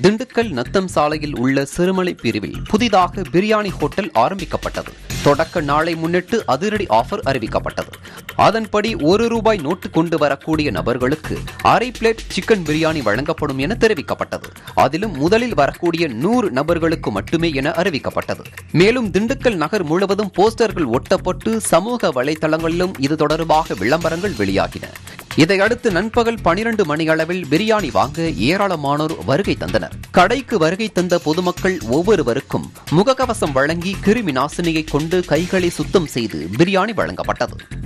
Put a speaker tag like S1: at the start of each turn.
S1: திண்டுக்கல் நத்தம் சாலையில் உள்ள சிறுமலை பிரிவில் புதிதாக பிரியாணி ஹோட்டல் ஆரம்பிக்கப்பட்டது தொடக்க நாளை முன்னிட்டு அதிரடி ஆஃபர் அறிவிக்கப்பட்டது அதன்படி ஒரு ரூபாய் நோட்டு கொண்டு வரக்கூடிய நபர்களுக்கு அரை பிளேட் சிக்கன் பிரியாணி வழங்கப்படும் என தெரிவிக்கப்பட்டது அதிலும் முதலில் வரக்கூடிய நூறு நபர்களுக்கு மட்டுமே என அறிவிக்கப்பட்டது மேலும் திண்டுக்கல் நகர் முழுவதும் போஸ்டர்கள் ஒட்டப்பட்டு சமூக வலைதளங்களிலும் இது தொடர்பாக விளம்பரங்கள் வெளியாகின இதையடுத்து நண்பகல் பனிரண்டு மணியளவில் பிரியாணி வாங்க ஏராளமானோர் வருகை தந்தனர் கடைக்கு வருகை தந்த பொதுமக்கள் ஒவ்வொருவருக்கும் முகக்கவசம் வழங்கி கிருமி நாசினியை கொண்டு கைகளை சுத்தம் செய்து பிரியாணி வழங்கப்பட்டது